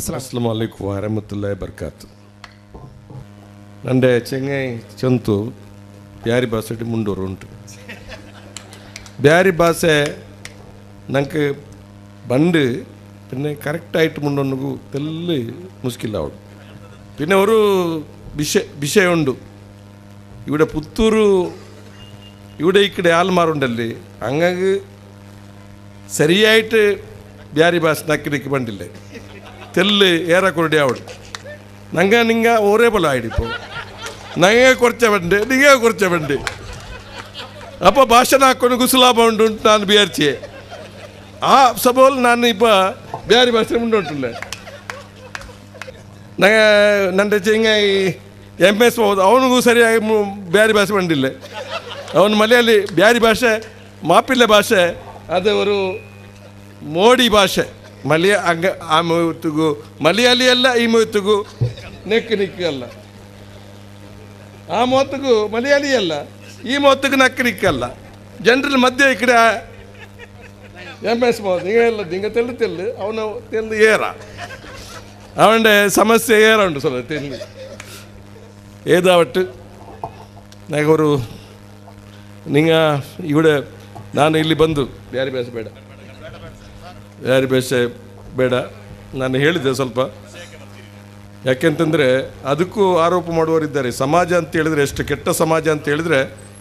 ಅಸ್ಲಾಂ ವಲೈಕು ವರಹಮತುಲ್ಲಾಹಿ ಬರ್ಕಾತು ನಂಡೆ ಚೆಂಗೈ ಚಂತು ಬ್ಯಾರಿ ಭಾಷೆ ಮುಂಡೂರು ಉಂಟು ಬ್ಯಾರಿ ಭಾಷೆ ನಂಗೆ ಬಂದು പിന്നെ കറക്റ്റായിട്ട് മുണ്ടൊന്നു തെല്ല് മുസ്കില്ലാവും പിന്നെ ഒരു വിഷയ വിഷയമുണ്ട് ഇവിടെ പുത്തൂರು ഇവിടെ ಈ ಕಡೆ ಆಲ್ಮಾರುಂಡಲ್ಲಿ ಹಂಗಾಗಿ ಸರಿಯಾയിട്ട് ಬ್ಯಾರಿ ಭಾಷೆ ನಕ್ಕಿಲಿಕ್ಕೆ ಬಂದಿಲ್ಲ ತೆಲ್ಲು ಏರ ಕೊರಡಿ ಅವಳು ನಂಗೆ ನಿಂಗೆ ഒരേ പോലെ ആയിടിപ്പോൾ ನಂಗೆ കുറച്ച ಬಂಡೆ ನಿಂಗೆ കുറച്ച ಬಂಡೆ അപ്പോൾ ಭಾಷಣ ಹಾಕೊಂಡು ಗುಸುಲಾಭ ಉಂಟು ಅಂತ ನಾನು ವಿಚಾರಿಸಿಯೆ ಆ ಸಬೋಲ್ ನಾನು ಇಪ್ಪ ಬ್ಯಾರಿ ಭಾಷೆ ಮುಂದುಂಟುಲ್ಲ ನಂಗೆ ನನ್ನ ಚೆಂಗ ಎಮ್ ಎಸ್ ಹೋದ ಅವನಿಗೂ ಸರಿಯಾಗಿ ಮು- ಬ್ಯಾರಿ ಭಾಷೆ ಬಂದಿಲ್ಲ ಅವನು ಮಲಯಾಳಿ ಬ್ಯಾರಿ ಭಾಷೆ ಮಾಪಿಲ್ಲ ಭಾಷೆ ಅದು ഒരു ಮೋಡಿ ಭಾಷೆ ಮಲಯ ಹಂಗ ಆ ಮುತ್ತಿಗೂ ಮಲಯಾಳಿ ಅಲ್ಲ ಈ ಮುತ್ತಿಗೂ ನೆಕ್ ನಿಕ್ಕು ಅಲ್ಲ ಆ ಮೊತ್ತಿಗೂ ಮಲಯಾಳಿ ಅಲ್ಲ ಈ ಮೊತ್ತಿಗೂ ನಕ್ಕು ನಿಕ್ಕಲ್ಲ ಜನರಲ್ಲಿ ಮಧ್ಯೆ ಈ ಕಡೆ ಎಮ್ ಎಸ್ ಮೋದ್ ಹಿಂಗೆ ಇಲ್ಲ ಹಿಂಗೆ ತೆಲ್ಲು ತೆಲ್ಲು ಅವನು ತೆಲ್ಲು ಏರ അവൻ്റെ സമസ്യ ഏറുണ്ട് സ്വലം തെല്ല് ഏതാവട്ട് ഒരു നിങ്ങ ഇവിടെ ನಾನು ಇಲ್ಲಿ ಬಂದು ಬ್ಯಾರಿ ಭಾಷೆ ಬೇಡ ಬ್ಯಾರಿ ಭಾಷೆ ಬೇಡ ನಾನು ಹೇಳಿದ್ದೆ ಸ್ವಲ್ಪ ಯಾಕೆಂತಂದರೆ ಅದಕ್ಕೂ ಆರೋಪ ಮಾಡುವವರಿದ್ದಾರೆ ಸಮಾಜ ಅಂತ ಹೇಳಿದ್ರೆ ಎಷ್ಟು ಕೆಟ್ಟ ಸಮಾಜ ಅಂತ ಹೇಳಿದ್ರೆ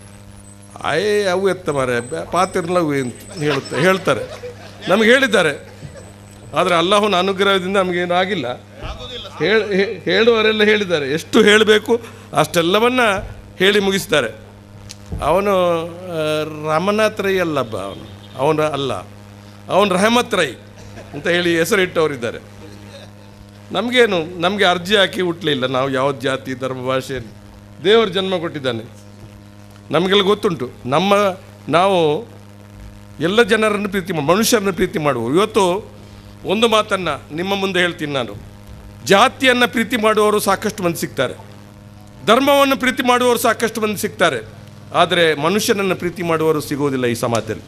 ಆಯೇ ಅವು ಎತ್ತ ಮಾರೆ ಪಾತಿರ್ಲವು ಅಂತ ಹೇಳುತ್ತೆ ಹೇಳ್ತಾರೆ ನಮಗೆ ಹೇಳಿದ್ದಾರೆ ಆದರೆ ಅಲ್ಲಾಹನ ಅನುಗ್ರಹದಿಂದ ನಮಗೇನು ಆಗಿಲ್ಲ ಹೇಳ ಹೇ- ಹೇಳುವವರೆಲ್ಲ ಹೇಳಿದ್ದಾರೆ ಎಷ್ಟು ಹೇಳಬೇಕು ಅಷ್ಟೆಲ್ಲವನ್ನ ಹೇಳಿ ಮುಗಿಸ್ತಾರೆ ಅವನು ಆ, ರಮನಾಥ್ ರೈ ಅಲ್ಲಬ್ಬ ಅವನು ಅವನು ಅಲ್ಲ ಅವನು ರಹಮತ್ ರೈ ಅಂತ ಹೇಳಿ ಹೆಸರಿಟ್ಟವರಿದ್ದಾರೆ ನಮಗೇನು ನಮಗೆ ಅರ್ಜಿ ಹಾಕಿ ಹುಟ್ಟಲಿಲ್ಲ ನಾವು ಯಾವ ಜಾತಿ ಧರ್ಮ ಭಾಷೆ ದೇವರು ಜನ್ಮ ಕೊಟ್ಟಿದ್ದಾನೆ ನಮಗೆಲ್ಲ ಗೊತ್ತುಂಟು ನಮ್ಮ ನಾವು ಎಲ್ಲ ಜನರನ್ನು ಪ್ರೀತಿ ಮಾಡಿ ಮನುಷ್ಯರನ್ನು ಪ್ರೀತಿ ಮಾಡುವ ಇವತ್ತು ಒಂದು ಮಾತನ್ನು ನಿಮ್ಮ ಮುಂದೆ ಹೇಳ್ತೀನಿ ನಾನು ಜಾತಿಯನ್ನು ಪ್ರೀತಿ ಮಾಡುವವರು ಸಾಕಷ್ಟು ಮಂದಿ ಸಿಗ್ತಾರೆ ಧರ್ಮವನ್ನು ಪ್ರೀತಿ ಮಾಡುವವರು ಸಾಕಷ್ಟು ಮಂದಿ ಸಿಗ್ತಾರೆ ಆದರೆ ಮನುಷ್ಯನನ್ನು ಪ್ರೀತಿ ಮಾಡುವವರು ಸಿಗೋದಿಲ್ಲ ಈ ಸಮಾಜದಲ್ಲಿ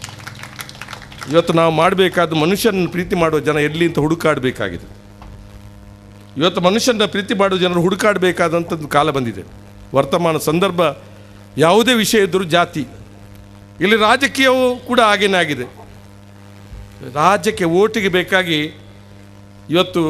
ಇವತ್ತು ನಾವು ಮಾಡಬೇಕಾದ ಮನುಷ್ಯನನ್ನು ಪ್ರೀತಿ ಮಾಡುವ ಜನ ಎಲ್ಲಿ ಅಂತ ಹುಡುಕಾಡಬೇಕಾಗಿದೆ ಇವತ್ತು ಮನುಷ್ಯನ ಪ್ರೀತಿ ಮಾಡುವ ಜನರು ಹುಡುಕಾಡಬೇಕಾದಂಥದ್ದು ಕಾಲ ಬಂದಿದೆ ವರ್ತಮಾನ ಸಂದರ್ಭ ಯಾವುದೇ ವಿಷಯ ಇದ್ದರೂ ಜಾತಿ ಇಲ್ಲಿ ರಾಜಕೀಯವು ಕೂಡ ಹಾಗೇನೇ ಆಗಿದೆ ರಾಜ್ಯಕ್ಕೆ ಓಟಿಗೆ ಬೇಕಾಗಿ ಇವತ್ತು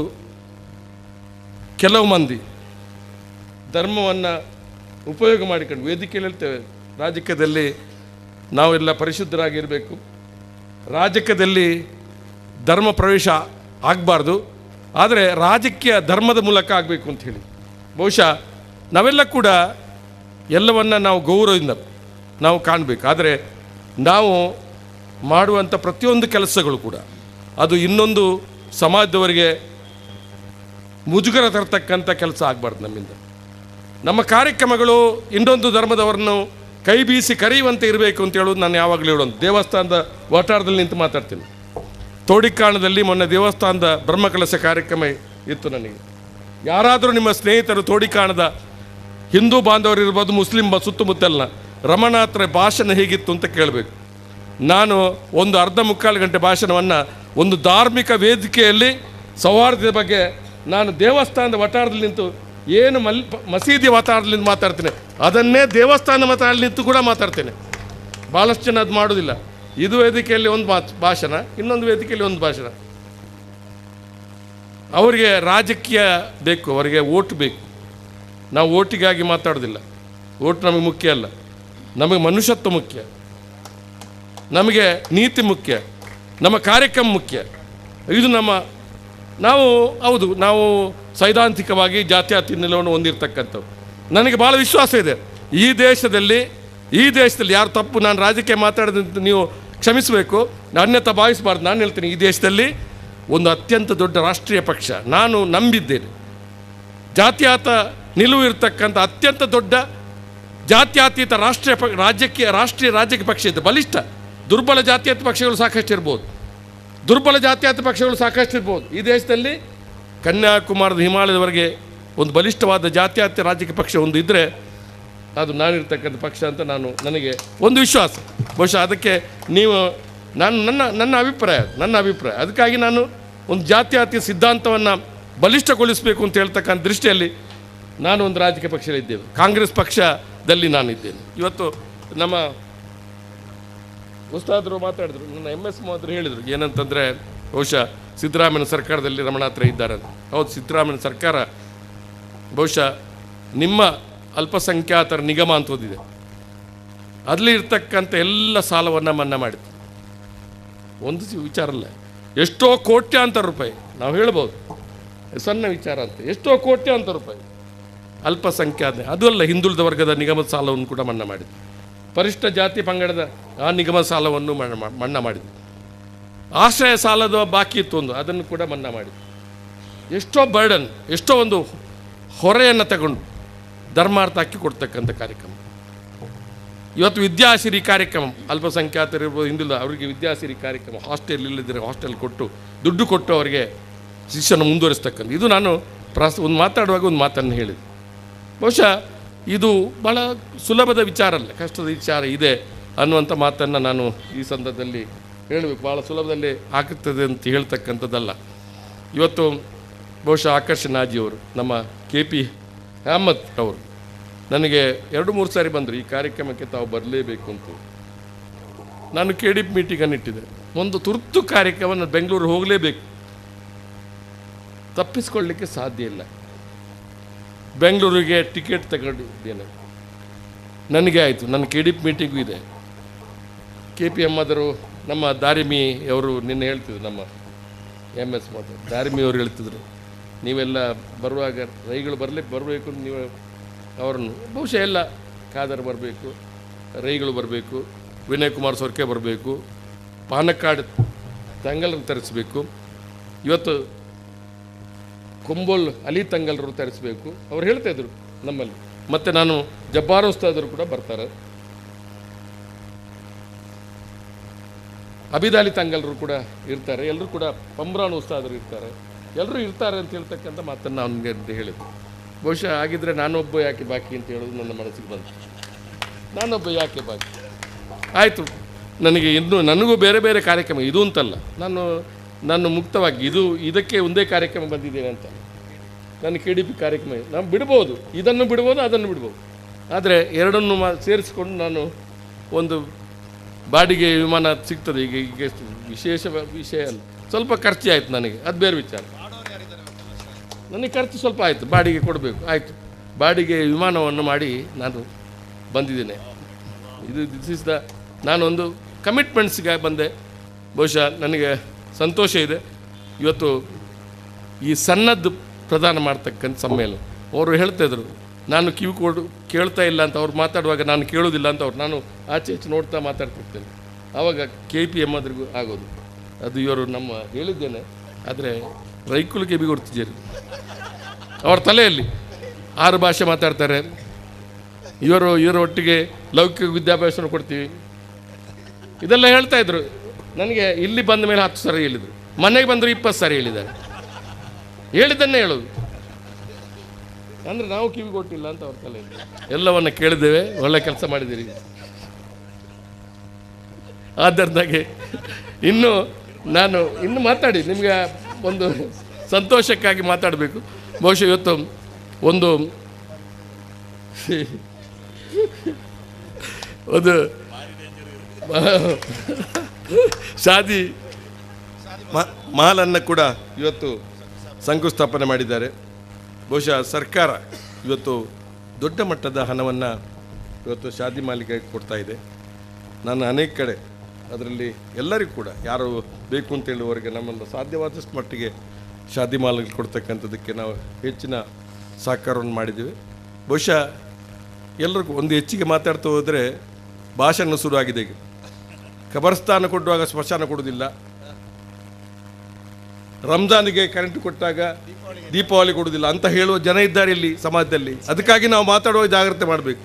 ಕೆಲವು ಮಂದಿ ಧರ್ಮವನ್ನು ಉಪಯೋಗ ಮಾಡಿಕೊಂಡು ವೇದಿಕೆಯಲ್ಲಿ ಹೇಳ್ತೇವೆ ರಾಜಕೀಯದಲ್ಲಿ ನಾವೆಲ್ಲ ಪರಿಶುದ್ಧರಾಗಿರಬೇಕು ರಾಜಕೀಯದಲ್ಲಿ ಧರ್ಮ ಪ್ರವೇಶ ಆಗಬಾರ್ದು ಆದರೆ ರಾಜಕೀಯ ಧರ್ಮದ ಮೂಲಕ ಆಗಬೇಕು ಅಂತ ಹೇಳಿ ಬಹುಶಃ ನಾವೆಲ್ಲ ಕೂಡ ಎಲ್ಲವನ್ನ ನಾವು ಗೌರವದಿಂದ ನಾವು ಕಾಣಬೇಕು ಆದರೆ ನಾವು ಮಾಡುವಂಥ ಪ್ರತಿಯೊಂದು ಕೆಲಸಗಳು ಕೂಡ ಅದು ಇನ್ನೊಂದು ಸಮಾಜದವರಿಗೆ ಮುಜುಗರ ತರ್ತಕ್ಕಂಥ ಕೆಲಸ ಆಗಬಾರ್ದು ನಮ್ಮಿಂದ ನಮ್ಮ ಕಾರ್ಯಕ್ರಮಗಳು ಇನ್ನೊಂದು ಧರ್ಮದವರನ್ನು ಕೈ ಬೀಸಿ ಕರೆಯುವಂತೆ ಇರಬೇಕು ಅಂತ ಹೇಳೋದು ನಾನು ಯಾವಾಗಲೂ ಹೇಳೋದು ದೇವಸ್ಥಾನದ ವಟಾರದಲ್ಲಿ ನಿಂತು ಮಾತಾಡ್ತೀನಿ ತೋಡಿಕಾಣದಲ್ಲಿ ಮೊನ್ನೆ ದೇವಸ್ಥಾನದ ಬ್ರಹ್ಮಕಲಶ ಕಾರ್ಯಕ್ರಮ ಇತ್ತು ನನಗೆ ಯಾರಾದರೂ ನಿಮ್ಮ ಸ್ನೇಹಿತರು ತೋಡಿಕಾಣದ ಹಿಂದೂ ಬಾಂಧವರು ಇರ್ಬೋದು ಮುಸ್ಲಿಂ ಬ ಸುತ್ತಮುತ್ತಲಿನ ರಮಣಾತ್ರ ಭಾಷಣ ಹೇಗಿತ್ತು ಅಂತ ಕೇಳಬೇಕು ನಾನು ಒಂದು ಅರ್ಧ ಮುಕ್ಕಾಲು ಗಂಟೆ ಭಾಷಣವನ್ನು ಒಂದು ಧಾರ್ಮಿಕ ವೇದಿಕೆಯಲ್ಲಿ ಸೌಹಾರ್ದದ ಬಗ್ಗೆ ನಾನು ದೇವಸ್ಥಾನದ ವಟಾರದಲ್ಲಿ ನಿಂತು ಏನು ಮಲ್ ಮಸೀದಿ ವಟಾರದಲ್ಲಿ ನಿಂತು ಮಾತಾಡ್ತೇನೆ ಅದನ್ನೇ ದೇವಸ್ಥಾನ ವಟಾರದಲ್ಲಿ ನಿಂತು ಕೂಡ ಮಾತಾಡ್ತೇನೆ ಭಾಳಷ್ಟು ಜನ ಅದು ಮಾಡೋದಿಲ್ಲ ಇದು ವೇದಿಕೆಯಲ್ಲಿ ಒಂದು ಮಾತು ಭಾಷಣ ಇನ್ನೊಂದು ವೇದಿಕೆಯಲ್ಲಿ ಒಂದು ಭಾಷಣ ಅವರಿಗೆ ರಾಜಕೀಯ ಬೇಕು ಅವರಿಗೆ ಓಟ್ ಬೇಕು ನಾವು ಓಟಿಗಾಗಿ ಮಾತಾಡೋದಿಲ್ಲ ಓಟ್ ನಮಗೆ ಮುಖ್ಯ ಅಲ್ಲ ನಮಗೆ ಮನುಷ್ಯತ್ವ ಮುಖ್ಯ ನಮಗೆ ನೀತಿ ಮುಖ್ಯ ನಮ್ಮ ಕಾರ್ಯಕ್ರಮ ಮುಖ್ಯ ಇದು ನಮ್ಮ ನಾವು ಹೌದು ನಾವು ಸೈದ್ಧಾಂತಿಕವಾಗಿ ಜಾತ್ಯಾತಿ ನಿಲುವನ್ನು ಹೊಂದಿರತಕ್ಕಂಥವು ನನಗೆ ಭಾಳ ವಿಶ್ವಾಸ ಇದೆ ಈ ದೇಶದಲ್ಲಿ ಈ ದೇಶದಲ್ಲಿ ಯಾರು ತಪ್ಪು ನಾನು ರಾಜಕೀಯ ಮಾತಾಡೋದಂತ ನೀವು ಕ್ಷಮಿಸಬೇಕು ಅನ್ಯತಾ ಭಾವಿಸಬಾರ್ದು ನಾನು ಹೇಳ್ತೀನಿ ಈ ದೇಶದಲ್ಲಿ ಒಂದು ಅತ್ಯಂತ ದೊಡ್ಡ ರಾಷ್ಟ್ರೀಯ ಪಕ್ಷ ನಾನು ನಂಬಿದ್ದೇನೆ ಜಾತ್ಯಾತ ನಿಲುವು ಇರತಕ್ಕಂಥ ಅತ್ಯಂತ ದೊಡ್ಡ ಜಾತ್ಯತೀತ ರಾಷ್ಟ್ರೀಯ ಪ ರಾಜ್ಯಕ್ಕೆ ರಾಷ್ಟ್ರೀಯ ರಾಜ್ಯಕ್ಕೆ ಪಕ್ಷ ಇದೆ ಬಲಿಷ್ಠ ದುರ್ಬಲ ಜಾತ್ಯತೀತ ಪಕ್ಷಗಳು ಸಾಕಷ್ಟು ಇರ್ಬೋದು ದುರ್ಬಲ ಜಾತ್ಯತೀತ ಪಕ್ಷಗಳು ಸಾಕಷ್ಟು ಇರ್ಬೋದು ಈ ದೇಶದಲ್ಲಿ ಕನ್ಯಾಕುಮಾರದ ಹಿಮಾಲಯದವರೆಗೆ ಒಂದು ಬಲಿಷ್ಠವಾದ ಜಾತ್ಯತೀತ ರಾಜಕೀಯ ಪಕ್ಷ ಒಂದು ಇದ್ದರೆ ಅದು ನಾನಿರ್ತಕ್ಕಂಥ ಪಕ್ಷ ಅಂತ ನಾನು ನನಗೆ ಒಂದು ವಿಶ್ವಾಸ ಬಹುಶಃ ಅದಕ್ಕೆ ನೀವು ನಾನು ನನ್ನ ನನ್ನ ಅಭಿಪ್ರಾಯ ನನ್ನ ಅಭಿಪ್ರಾಯ ಅದಕ್ಕಾಗಿ ನಾನು ಒಂದು ಜಾತ್ಯತೀತ ಸಿದ್ಧಾಂತವನ್ನು ಬಲಿಷ್ಠಗೊಳಿಸಬೇಕು ಅಂತ ಹೇಳ್ತಕ್ಕಂಥ ದೃಷ್ಟಿಯಲ್ಲಿ ನಾನು ಒಂದು ರಾಜಕೀಯ ಪಕ್ಷದಲ್ಲಿದ್ದೇವೆ ಕಾಂಗ್ರೆಸ್ ಪಕ್ಷದಲ್ಲಿ ನಾನಿದ್ದೇನೆ ಇವತ್ತು ನಮ್ಮ ಉಸ್ತಾದರು ಮಾತಾಡಿದ್ರು ನನ್ನ ಎಮ್ ಎಸ್ ಮೊಹದ್ರು ಹೇಳಿದರು ಏನಂತಂದರೆ ಬಹುಶಃ ಸಿದ್ದರಾಮಯ್ಯನ ಸರ್ಕಾರದಲ್ಲಿ ರಮಣಾತ್ರ ಇದ್ದಾರೆ ಅಂತ ಹೌದು ಸಿದ್ದರಾಮಯ್ಯನ ಸರ್ಕಾರ ಬಹುಶಃ ನಿಮ್ಮ ಅಲ್ಪಸಂಖ್ಯಾತರ ನಿಗಮ ಅಂತ ಓದಿದೆ ಅದರಲ್ಲಿ ಇರ್ತಕ್ಕಂಥ ಎಲ್ಲ ಸಾಲವನ್ನು ಮನ್ನಾ ಮಾಡಿತು ಒಂದು ಸಿ- ವಿಚಾರ ಅಲ್ಲ ಎಷ್ಟೋ ಕೋಟ್ಯಾಂತರ ರೂಪಾಯಿ ನಾವು ಹೇಳ್ಬೋದು ಸಣ್ಣ ವಿಚಾರ ಅಂತ ಎಷ್ಟೋ ಕೋಟ್ಯಾಂತರ ರೂಪಾಯಿ ಅಲ್ಪಸಂಖ್ಯಾತ ಅದು ಅಲ್ಲ ಹಿಂದುಳಿದ ವರ್ಗದ ನಿಗಮದ ಸಾಲವನ್ನು ಕೂಡ ಮನ್ನಾ ಮಾಡಿದ್ದು ಪರಿಷ್ಠ ಜಾತಿ ಪಂಗಡದ ಆ ನಿಗಮ ಸಾಲವನ್ನು ಮನ್ನಾ ಮಾ- ಮನ್ನಾ ಮಾಡಿದ್ದು ಆಶ್ರಯ ಸಾಲದ ಬಾಕಿ ಇತ್ತು ಒಂದು ಅದನ್ನು ಕೂಡ ಮನ್ನಾ ಮಾಡಿದ್ದು ಎಷ್ಟೋ ಬರ್ಡನ್ ಎಷ್ಟೋ ಒಂದು ಹೊರೆಯನ್ನು ತಗೊಂಡು ಧರ್ಮಾರ್ಥ ಹಾಕಿ ಕೊಡ್ತಕ್ಕಂಥ ಕಾರ್ಯಕ್ರಮ ಇವತ್ತು ವಿದ್ಯಾಸಿರಿ ಕಾರ್ಯಕ್ರಮ ಅಲ್ಪಸಂಖ್ಯಾತರಿರ್ಬೋದು ಹಿಂದಿಲ್ಲ ಅವರಿಗೆ ವಿದ್ಯಾಸಿರಿ ಕಾರ್ಯಕ್ರಮ ಹಾಸ್ಟೆಲ್ ಇಲ್ಲದಿರೋ ಹಾಸ್ಟೆಲ್ ಕೊಟ್ಟು ದುಡ್ಡು ಕೊಟ್ಟು ಅವರಿಗೆ ಶಿಕ್ಷಣ ಮುಂದುವರಿಸ್ತಕ್ಕಂಥ ಇದು ನಾನು ಪ್ರಾಸ್ ಒಂದು ಮಾತಾಡುವಾಗ ಒಂದು ಮಾತನ್ನು ಹೇಳಿದೆ ಬಹುಶಃ ಇದು ಭಾಳ ಸುಲಭದ ವಿಚಾರ ಅಲ್ಲ ಕಷ್ಟದ ವಿಚಾರ ಇದೆ ಅನ್ನುವಂಥ ಮಾತನ್ನು ನಾನು ಈ ಸಂದರ್ಭದಲ್ಲಿ ಹೇಳಬೇಕು ಭಾಳ ಸುಲಭದಲ್ಲಿ ಆಗುತ್ತದೆ ಅಂತ ಹೇಳ್ತಕ್ಕಂಥದ್ದಲ್ಲ ಇವತ್ತು ಬಹುಶಃ ಆಕರ್ಷ ನಾಜಿಯವರು ನಮ್ಮ ಕೆ ಪಿ ಅಹಮದ್ ಅವರು ನನಗೆ ಎರಡು ಮೂರು ಸಾರಿ ಬಂದರು ಈ ಕಾರ್ಯಕ್ರಮಕ್ಕೆ ತಾವು ಬರಲೇಬೇಕು ಅಂತ ನಾನು ಕೆ ಡಿ ಪಿ ಮೀಟಿಂಗನ್ನು ಇಟ್ಟಿದ್ದೆ ಒಂದು ತುರ್ತು ಕಾರ್ಯಕ್ರಮ ಬೆಂಗಳೂರು ಹೋಗಲೇಬೇಕು ತಪ್ಪಿಸ್ಕೊಳ್ಳಿಕ್ಕೆ ಸಾಧ್ಯ ಇಲ್ಲ ಬೆಂಗಳೂರಿಗೆ ಟಿಕೆಟ್ ತಗೊಂಡಿದ್ದೇನೆ ನನಗೆ ಆಯಿತು ನನ್ನ ಕೆ ಡಿ ಪಿ ಮೀಟಿಂಗು ಇದೆ ಕೆ ಪಿ ಎಮ್ಮದರು ನಮ್ಮ ದಾರಿಮಿ ಅವರು ನಿನ್ನೆ ಹೇಳ್ತಿದ್ರು ನಮ್ಮ ಎಮ್ ಎಸ್ ಮಾತು ದಾರಿಮಿ ಅವರು ಹೇಳ್ತಿದ್ರು ನೀವೆಲ್ಲ ಬರುವಾಗ ರೈಗಳು ಬರಲಿ ಬರಬೇಕು ಅಂತ ನೀವು ಅವರನ್ನು ಬಹುಶಃ ಎಲ್ಲ ಖಾದರ್ ಬರಬೇಕು ರೈಗಳು ಬರಬೇಕು ವಿನಯ್ ಕುಮಾರ್ ಸೊರ್ಕೆ ಬರಬೇಕು ಪಾನಕ್ಕಾಡ್ ತಂಗಲನ್ನು ತರಿಸ್ಬೇಕು ಇವತ್ತು ಕೊಂಬೋಲ್ ಅಲಿ ತಂಗಲ್ರು ತರಿಸ್ಬೇಕು ಅವ್ರು ಹೇಳ್ತಾ ಇದ್ರು ನಮ್ಮಲ್ಲಿ ಮತ್ತು ನಾನು ಜಬ್ಬಾರ್ ಉಸ್ತಾದರು ಕೂಡ ಬರ್ತಾರೆ ಅಬಿದಾಲಿ ತಂಗಲ್ರು ಕೂಡ ಇರ್ತಾರೆ ಎಲ್ಲರೂ ಕೂಡ ಪಂಬ್ರಾನ್ ಉಸ್ತಾದರು ಇರ್ತಾರೆ ಎಲ್ಲರೂ ಇರ್ತಾರೆ ಅಂತ ಹೇಳ್ತಕ್ಕಂಥ ಮಾತನ್ನು ಅವನಿಗೆ ಅಂತ ಹೇಳಿದ್ರು ಬಹುಶಃ ಆಗಿದ್ದರೆ ನಾನೊಬ್ಬ ಯಾಕೆ ಬಾಕಿ ಅಂತ ಹೇಳೋದು ನನ್ನ ಮನಸ್ಸಿಗೆ ಬಂತು ನಾನೊಬ್ಬ ಯಾಕೆ ಬಾಕಿ ಆಯಿತು ನನಗೆ ಇನ್ನೂ ನನಗೂ ಬೇರೆ ಬೇರೆ ಕಾರ್ಯಕ್ರಮ ಇದು ಅಂತಲ್ಲ ನಾನು ನಾನು ಮುಕ್ತವಾಗಿ ಇದು ಇದಕ್ಕೆ ಒಂದೇ ಕಾರ್ಯಕ್ರಮ ಬಂದಿದ್ದೇನೆ ಅಂತ ನಾನು ಕೆ ಡಿ ಪಿ ಕಾರ್ಯಕ್ರಮ ನಾನು ಬಿಡ್ಬೋದು ಇದನ್ನು ಬಿಡ್ಬೋದು ಅದನ್ನು ಬಿಡ್ಬೋದು ಆದರೆ ಎರಡನ್ನು ಮಾ ಸೇರಿಸ್ಕೊಂಡು ನಾನು ಒಂದು ಬಾಡಿಗೆ ವಿಮಾನ ಸಿಗ್ತದೆ ಈಗ ಈಗ ಎಷ್ಟು ವಿಶೇಷ ವಿಷಯ ಅಲ್ಲ ಸ್ವಲ್ಪ ಖರ್ಚು ಆಯಿತು ನನಗೆ ಅದು ಬೇರೆ ವಿಚಾರ ನನಗೆ ಖರ್ಚು ಸ್ವಲ್ಪ ಆಯಿತು ಬಾಡಿಗೆ ಕೊಡಬೇಕು ಆಯಿತು ಬಾಡಿಗೆ ವಿಮಾನವನ್ನು ಮಾಡಿ ನಾನು ಬಂದಿದ್ದೇನೆ ಇದು ದಿಸ್ ಇಸ್ ದ ನಾನೊಂದು ಕಮಿಟ್ಮೆಂಟ್ಸ್ಗೆ ಬಂದೆ ಬಹುಶಃ ನನಗೆ ಸಂತೋಷ ಇದೆ ಇವತ್ತು ಈ ಸಣ್ಣದ್ದು ಪ್ರದಾನ ಮಾಡ್ತಕ್ಕಂಥ ಸಮ್ಮೇಳನ ಅವರು ಹೇಳ್ತಾ ಇದ್ರು ನಾನು ಕಿವಿ ಕೊಡು ಕೇಳ್ತಾ ಇಲ್ಲ ಅಂತ ಅವ್ರು ಮಾತಾಡುವಾಗ ನಾನು ಕೇಳೋದಿಲ್ಲ ಅಂತ ಅವ್ರು ನಾನು ಆಚೆ ಈಚೆ ನೋಡ್ತಾ ಮಾತಾಡ್ತಿರ್ತೇನೆ ಆವಾಗ ಕೆ ಪಿ ಎಮ್ ಅದ್ರಿಗೂ ಆಗೋದು ಅದು ಇವರು ನಮ್ಮ ಹೇಳಿದ್ದೇನೆ ಆದರೆ ರೈಕುಲಿಗೆ ಬಿಗುಡ್ತಿದ್ದೀರಿ ಅವ್ರ ತಲೆಯಲ್ಲಿ ಆರು ಭಾಷೆ ಮಾತಾಡ್ತಾರೆ ಇವರು ಇವರ ಒಟ್ಟಿಗೆ ಲೌಕಿಕ ವಿದ್ಯಾಭ್ಯಾಸನ ಕೊಡ್ತೀವಿ ಇದೆಲ್ಲ ಹೇಳ್ತಾ ಇದ್ರು ನನಗೆ ಇಲ್ಲಿ ಬಂದ ಮೇಲೆ ಹತ್ತು ಸಾರಿ ಹೇಳಿದರು ಮನೆಗೆ ಬಂದರು ಇಪ್ಪತ್ತು ಸಾರಿ ಹೇಳಿದ್ದಾರೆ ಹೇಳಿದ್ದನ್ನೇ ಹೇಳೋದು ಅಂದರೆ ನಾವು ಕಿವಿ ಕೊಟ್ಟಿಲ್ಲ ಅಂತ ಅವ್ರ ತಲೆಯಲ್ಲಿ ಎಲ್ಲವನ್ನ ಕೇಳಿದ್ದೇವೆ ಒಳ್ಳೆ ಕೆಲಸ ಮಾಡಿದ್ದೀರಿ ಆದ್ದರಿಂದಾಗಿ ಇನ್ನು ನಾನು ಇನ್ನು ಮಾತಾಡಿ ನಿಮಗೆ ಒಂದು ಸಂತೋಷಕ್ಕಾಗಿ ಮಾತಾಡಬೇಕು ಬಹುಶಃ ಇವತ್ತು ಒಂದು ಒಂದು ಶಾದಿ ಮ- ಮಾಲನ್ನು ಕೂಡ ಇವತ್ತು ಶಂಕುಸ್ಥಾಪನೆ ಮಾಡಿದ್ದಾರೆ ಬಹುಶಃ ಸರ್ಕಾರ ಇವತ್ತು ದೊಡ್ಡ ಮಟ್ಟದ ಹಣವನ್ನು ಇವತ್ತು ಶಾದಿ ಮಾಲಿಗೆ ಕೊಡ್ತಾ ಇದೆ ನಾನು ಅನೇಕ ಕಡೆ ಅದರಲ್ಲಿ ಎಲ್ಲರಿಗೂ ಕೂಡ ಯಾರು ಬೇಕು ಅಂತ ಹೇಳುವವರೆಗೆ ನಮ್ಮನ್ನು ಸಾಧ್ಯವಾದಷ್ಟು ಮಟ್ಟಿಗೆ ಶಾದಿ ಮಾಲಿಗೆ ಕೊಡ್ತಕ್ಕಂಥದ್ದಕ್ಕೆ ನಾವು ಹೆಚ್ಚಿನ ಸಹಕಾರವನ್ನು ಮಾಡಿದ್ದೀವಿ ಬಹುಶಃ ಎಲ್ಲರಿಗೂ ಒಂದು ಹೆಚ್ಚಿಗೆ ಮಾತಾಡ್ತಾ ಹೋದರೆ ಭಾಷಣ ಶುರುವಾಗಿದೆ ಈಗ ಕಬರ್ಸ್ಥಾನ ಕೊಡುವಾಗ ಸ್ಮಶಾನ ಕೊಡೋದಿಲ್ಲ ರಂಜಾನಿಗೆ ಕರೆಂಟ್ ಕೊಟ್ಟಾಗ ದೀಪಾವಳಿ ಕೊಡೋದಿಲ್ಲ ಅಂತ ಹೇಳುವ ಜನ ಇದ್ದಾರೆ ಇಲ್ಲಿ ಸಮಾಜದಲ್ಲಿ ಅದಕ್ಕಾಗಿ ನಾವು ಮಾತಾಡುವ ಜಾಗ್ರತೆ ಮಾಡಬೇಕು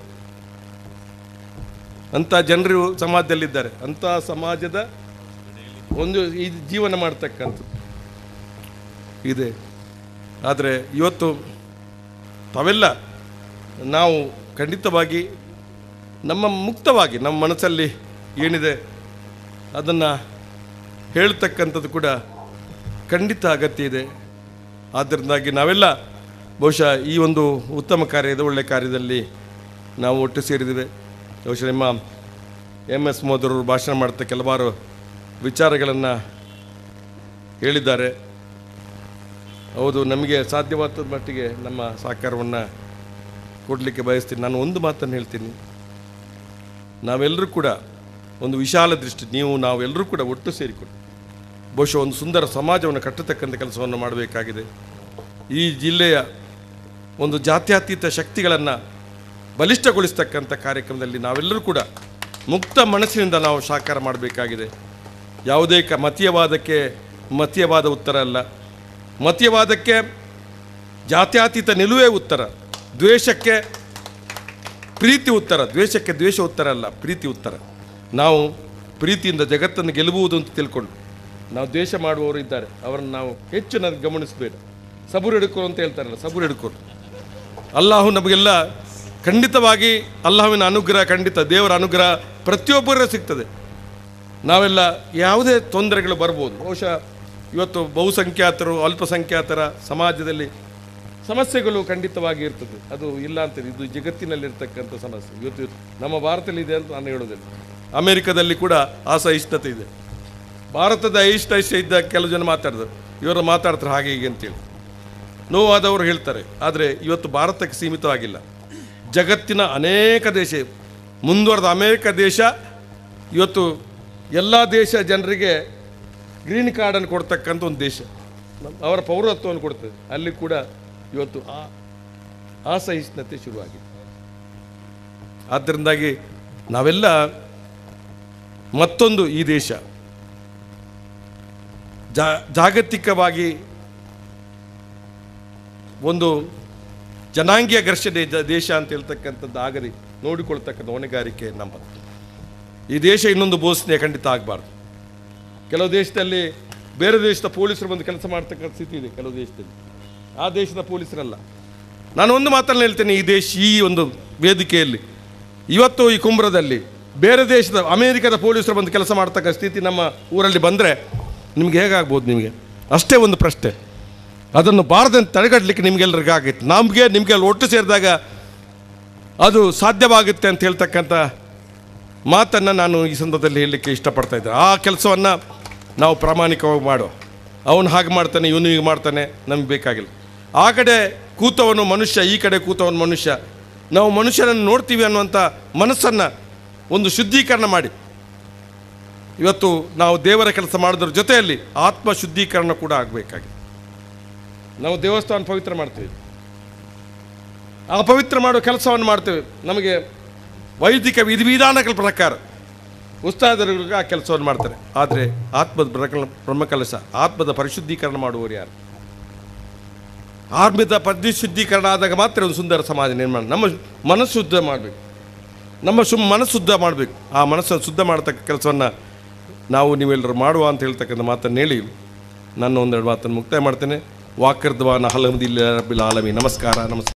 ಅಂಥ ಜನರು ಸಮಾಜದಲ್ಲಿದ್ದಾರೆ ಅಂಥ ಸಮಾಜದ ಒಂದು ಈ ಜೀವನ ಮಾಡ್ತಕ್ಕಂಥದ್ದು ಇದೆ ಆದರೆ ಇವತ್ತು ತಾವೆಲ್ಲ ನಾವು ಖಂಡಿತವಾಗಿ ನಮ್ಮ ಮುಕ್ತವಾಗಿ ನಮ್ಮ ಮನಸ್ಸಲ್ಲಿ ಏನಿದೆ ಅದನ್ನು ಹೇಳ್ತಕ್ಕಂಥದ್ದು ಕೂಡ ಖಂಡಿತ ಅಗತ್ಯ ಇದೆ ಆದ್ದರಿಂದಾಗಿ ನಾವೆಲ್ಲ ಬಹುಶಃ ಈ ಒಂದು ಉತ್ತಮ ಕಾರ್ಯದ ಒಳ್ಳೆಯ ಕಾರ್ಯದಲ್ಲಿ ನಾವು ಒಟ್ಟು ಸೇರಿದ್ದೇವೆ ಬಹುಶಃ ನಿಮ್ಮ ಎಮ್ ಎಸ್ ಮೋದರವರು ಭಾಷಣ ಮಾಡ್ತಾ ಕೆಲವಾರು ವಿಚಾರಗಳನ್ನು ಹೇಳಿದ್ದಾರೆ ಹೌದು ನಮಗೆ ಸಾಧ್ಯವಾದ ಮಟ್ಟಿಗೆ ನಮ್ಮ ಸಹಕಾರವನ್ನು ಕೊಡಲಿಕ್ಕೆ ಬಯಸ್ತೀನಿ ನಾನು ಒಂದು ಮಾತನ್ನು ಹೇಳ್ತೀನಿ ನಾವೆಲ್ಲರೂ ಕೂಡ ಒಂದು ವಿಶಾಲ ದೃಷ್ಟಿ ನೀವು ನಾವೆಲ್ಲರೂ ಕೂಡ ಒಟ್ಟು ಸೇರಿಕೊಂಡು ಬಹುಶಃ ಒಂದು ಸುಂದರ ಸಮಾಜವನ್ನು ಕಟ್ಟತಕ್ಕಂಥ ಕೆಲಸವನ್ನು ಮಾಡಬೇಕಾಗಿದೆ ಈ ಜಿಲ್ಲೆಯ ಒಂದು ಜಾತ್ಯತೀತ ಶಕ್ತಿಗಳನ್ನು ಬಲಿಷ್ಠಗೊಳಿಸ್ತಕ್ಕಂಥ ಕಾರ್ಯಕ್ರಮದಲ್ಲಿ ನಾವೆಲ್ಲರೂ ಕೂಡ ಮುಕ್ತ ಮನಸ್ಸಿನಿಂದ ನಾವು ಸಾಕಾರ ಮಾಡಬೇಕಾಗಿದೆ ಯಾವುದೇ ಕ ಮತೀಯವಾದಕ್ಕೆ ಮತೀಯವಾದ ಉತ್ತರ ಅಲ್ಲ ಮತೀಯವಾದಕ್ಕೆ ಜಾತ್ಯತೀತ ನಿಲುವೇ ಉತ್ತರ ದ್ವೇಷಕ್ಕೆ ಪ್ರೀತಿ ಉತ್ತರ ದ್ವೇಷಕ್ಕೆ ದ್ವೇಷ ಉತ್ತರ ಅಲ್ಲ ಪ್ರೀತಿ ಉತ್ತರ ನಾವು ಪ್ರೀತಿಯಿಂದ ಜಗತ್ತನ್ನು ಗೆಲ್ಲುವುದು ಅಂತ ತಿಳ್ಕೊಂಡು ನಾವು ದ್ವೇಷ ಮಾಡುವವರು ಇದ್ದಾರೆ ಅವರನ್ನು ನಾವು ಹೆಚ್ಚು ನನಗೆ ಗಮನಿಸಬೇಡ ಸಬೂರು ಹಿಡ್ಕೋರು ಅಂತ ಹೇಳ್ತಾರಲ್ಲ ಸಬೂರು ಹಿಡ್ಕೋರು ಅಲ್ಲಾಹು ನಮಗೆಲ್ಲ ಖಂಡಿತವಾಗಿ ಅಲ್ಲಾಹುವಿನ ಅನುಗ್ರಹ ಖಂಡಿತ ದೇವರ ಅನುಗ್ರಹ ಪ್ರತಿಯೊಬ್ಬರ ಸಿಗ್ತದೆ ನಾವೆಲ್ಲ ಯಾವುದೇ ತೊಂದರೆಗಳು ಬರ್ಬೋದು ಬಹುಶಃ ಇವತ್ತು ಬಹುಸಂಖ್ಯಾತರು ಅಲ್ಪಸಂಖ್ಯಾತರ ಸಮಾಜದಲ್ಲಿ ಸಮಸ್ಯೆಗಳು ಖಂಡಿತವಾಗಿ ಇರ್ತದೆ ಅದು ಇಲ್ಲ ಅಂತ ಇದು ಜಗತ್ತಿನಲ್ಲಿರ್ತಕ್ಕಂಥ ಸಮಸ್ಯೆ ಇವತ್ತು ಇವತ್ತು ನಮ್ಮ ಭಾರತದಲ್ಲಿ ಇದೆ ಅಂತ ನಾನು ಹೇಳೋದಿಲ್ಲ ಅಮೆರಿಕದಲ್ಲಿ ಕೂಡ ಅಸಹಿಷ್ಣುತೆ ಇದೆ ಭಾರತದ ಅಹಿಷ್ಠ ಇದ್ದ ಕೆಲವು ಜನ ಮಾತಾಡಿದ್ರು ಇವರು ಮಾತಾಡ್ತಾರೆ ಹಾಗೆ ಹೀಗೆ ಅಂತೇಳಿ ನೋವಾದವರು ಹೇಳ್ತಾರೆ ಆದರೆ ಇವತ್ತು ಭಾರತಕ್ಕೆ ಸೀಮಿತವಾಗಿಲ್ಲ ಜಗತ್ತಿನ ಅನೇಕ ದೇಶ ಮುಂದುವರೆದ ಅಮೇರಿಕ ದೇಶ ಇವತ್ತು ಎಲ್ಲ ದೇಶ ಜನರಿಗೆ ಗ್ರೀನ್ ಕಾರ್ಡನ್ನು ಕೊಡ್ತಕ್ಕಂಥ ಒಂದು ದೇಶ ಅವರ ಪೌರತ್ವವನ್ನು ಕೊಡ್ತದೆ ಅಲ್ಲಿ ಕೂಡ ಇವತ್ತು ಆ ಅಸಹಿಷ್ಣುತೆ ಶುರುವಾಗಿದೆ ಆದ್ದರಿಂದಾಗಿ ನಾವೆಲ್ಲ ಮತ್ತೊಂದು ಈ ದೇಶ ಜಾ ಜಾಗತಿಕವಾಗಿ ಒಂದು ಜನಾಂಗೀಯ ಘರ್ಷಣೆ ಜ- ದೇಶ ಅಂತ ಹೇಳ್ತಕ್ಕಂಥದ್ದು ಆಗದೆ ನೋಡಿಕೊಳ್ತಕ್ಕಂಥ ಹೊಣೆಗಾರಿಕೆ ನಮ್ಮ ಈ ದೇಶ ಇನ್ನೊಂದು ಬೋಸನೆ ಖಂಡಿತ ಆಗಬಾರ್ದು ಕೆಲವು ದೇಶದಲ್ಲಿ ಬೇರೆ ದೇಶದ ಪೊಲೀಸರು ಬಂದು ಕೆಲಸ ಮಾಡ್ತಕ್ಕಂಥ ಸ್ಥಿತಿ ಇದೆ ಕೆಲವು ದೇಶದಲ್ಲಿ ಆ ದೇಶದ ಪೊಲೀಸರಲ್ಲ ನಾನು ಒಂದು ಮಾತನ್ನು ಹೇಳ್ತೇನೆ ಈ ದೇಶ ಈ ಒಂದು ವೇದಿಕೆಯಲ್ಲಿ ಇವತ್ತು ಈ ಕುಂಬ್ರದಲ್ಲಿ ಬೇರೆ ದೇಶದ ಅಮೇರಿಕದ ಪೊಲೀಸರು ಬಂದು ಕೆಲಸ ಮಾಡ್ತಕ್ಕ ಸ್ಥಿತಿ ನಮ್ಮ ಊರಲ್ಲಿ ಬಂದರೆ ನಿಮ್ಗೆ ಹೇಗಾಗ್ಬೋದು ನಿಮಗೆ ಅಷ್ಟೇ ಒಂದು ಪ್ರಶ್ನೆ ಅದನ್ನು ಬಾರದಂತೆ ತಡೆಗಟ್ಟಲಿಕ್ಕೆ ನಿಮಗೆಲ್ಲರಿಗೂ ಆಗೈತೆ ನಮಗೆ ನಿಮಗೆ ಅಲ್ಲಿ ಒಟ್ಟು ಸೇರಿದಾಗ ಅದು ಸಾಧ್ಯವಾಗುತ್ತೆ ಅಂತ ಹೇಳ್ತಕ್ಕಂಥ ಮಾತನ್ನು ನಾನು ಈ ಸಂದರ್ಭದಲ್ಲಿ ಹೇಳಲಿಕ್ಕೆ ಇಷ್ಟಪಡ್ತಾ ಇದ್ದೆ ಆ ಕೆಲಸವನ್ನು ನಾವು ಪ್ರಾಮಾಣಿಕವಾಗಿ ಮಾಡುವ ಅವನು ಹಾಗೆ ಮಾಡ್ತಾನೆ ಇವನು ಹೀಗೆ ಮಾಡ್ತಾನೆ ನಮಗೆ ಬೇಕಾಗಿಲ್ಲ ಆ ಕಡೆ ಕೂತವನು ಮನುಷ್ಯ ಈ ಕಡೆ ಕೂತವನು ಮನುಷ್ಯ ನಾವು ಮನುಷ್ಯನನ್ನು ನೋಡ್ತೀವಿ ಅನ್ನುವಂಥ ಮನಸ್ಸನ್ನು ಒಂದು ಶುದ್ಧೀಕರಣ ಮಾಡಿ ಇವತ್ತು ನಾವು ದೇವರ ಕೆಲಸ ಮಾಡೋದ್ರ ಜೊತೆಯಲ್ಲಿ ಆತ್ಮ ಶುದ್ಧೀಕರಣ ಕೂಡ ಆಗಬೇಕಾಗಿದೆ ನಾವು ದೇವಸ್ಥಾನ ಪವಿತ್ರ ಮಾಡ್ತೀವಿ ಆ ಪವಿತ್ರ ಮಾಡೋ ಕೆಲಸವನ್ನು ಮಾಡ್ತೇವೆ ನಮಗೆ ವೈದಿಕ ವಿಧಿವಿಧಾನಗಳ ಪ್ರಕಾರ ಉಸ್ತಾದರುಗಳಿಗೆ ಆ ಕೆಲಸವನ್ನು ಮಾಡ್ತಾರೆ ಆದರೆ ಆತ್ಮದ ಬ್ರಹ್ಮ ಬ್ರಹ್ಮಕಲಶ ಆತ್ಮದ ಪರಿಶುದ್ಧೀಕರಣ ಮಾಡುವವರು ಯಾರು ಆತ್ಮದ ಪರಿಶುದ್ಧೀಕರಣ ಆದಾಗ ಮಾತ್ರ ಒಂದು ಸುಂದರ ಸಮಾಜ ನಿರ್ಮಾಣ ನಮ್ಮ ಮನಸ್ಸು ಶುದ್ಧ ಮಾಡಬೇಕು ನಮ್ಮ ಶು ಮನಸ್ಸು ಶುದ್ಧ ಮಾಡಬೇಕು ಆ ಮನಸ್ಸನ್ನು ಶುದ್ಧ ಮಾಡತಕ್ಕ ಕೆಲಸವನ್ನು ನಾವು ನೀವೆಲ್ಲರೂ ಮಾಡುವ ಅಂತ ಹೇಳ್ತಕ್ಕಂಥ ಮಾತನ್ನು ಹೇಳಿ ನನ್ನ ಒಂದೆರಡು ಮಾತನ್ನು ಮುಕ್ತಾಯ ಮಾಡ್ತೇನೆ ವಾಕರ್ದ್ವಾನ ಹಲಮದಿಲ್ಲ ರಬ್ಬಿಲ್ ಆಲಮಿ ನಮಸ್ಕಾರ ನಮಸ್ಕಾರ